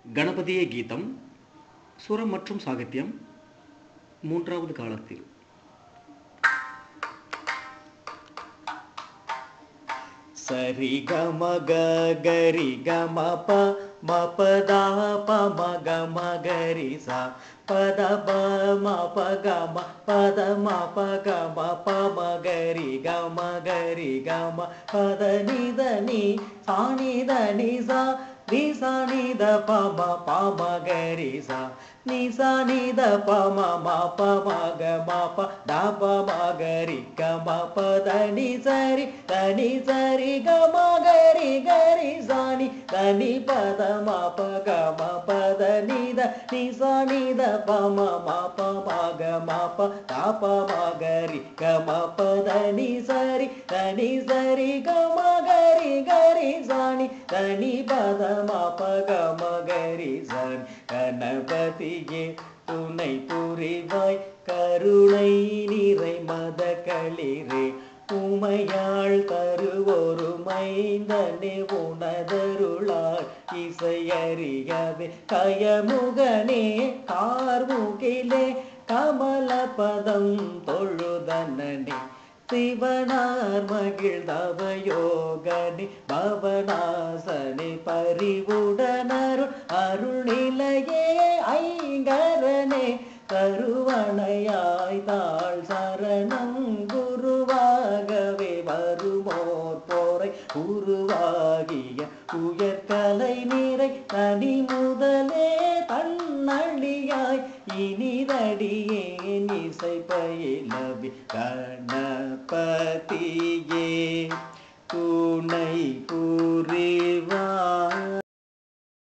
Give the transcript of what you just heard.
கணபதியே கீதம் சுரம் மற்றும் சாகித்யம் மூன்றாவது காலத்தில் சரி கம க கரி கம ப ம பத ப ம க ம கரி சா பத ப ம ப க ம பத ம ப க ம ப ம கரி க ம கரி க ம பத நி த நி சா நி த நி சா ரி சா நி த ப ம ப ம கரி சா நி சா நி த ப ம ம ப ம க ம ப த ப ம கரி க ம ப த நி சரி த நி சரி க ம கரி கரி சா நி த நி ப த ம ப க ம ப த நி த நி சா நி த ப ம ம ப ம க ம ப த ப ம கரி க ம ப த நி சரி த நி சரி க ம கரி கரி சா நி த நி ப த ம ப க ம கரி சா நி கணபதியே துணை புரிவாய் கருணை நிறை மத களிரே உமையாள் தருவொரு மைந்தனே உணதருளார் இசையறியவே கயமுகனே கார்முகிலே கமலபதம் தொழுதனனே சிவனார் மகிழ்ந்தவயோகனி பவனாசனி பரிவுடனருள் அருள்நிலையே ஐங்கரனே கருவணையாய் தாழ் சரணம் குருவாகவே வருமோர் போரை உருவாகிய உயர்கலை நிறை தனி முதலே தன்னழியாய் இனிதடியேன் இசை பயிலவி கணபதியே துணை புரி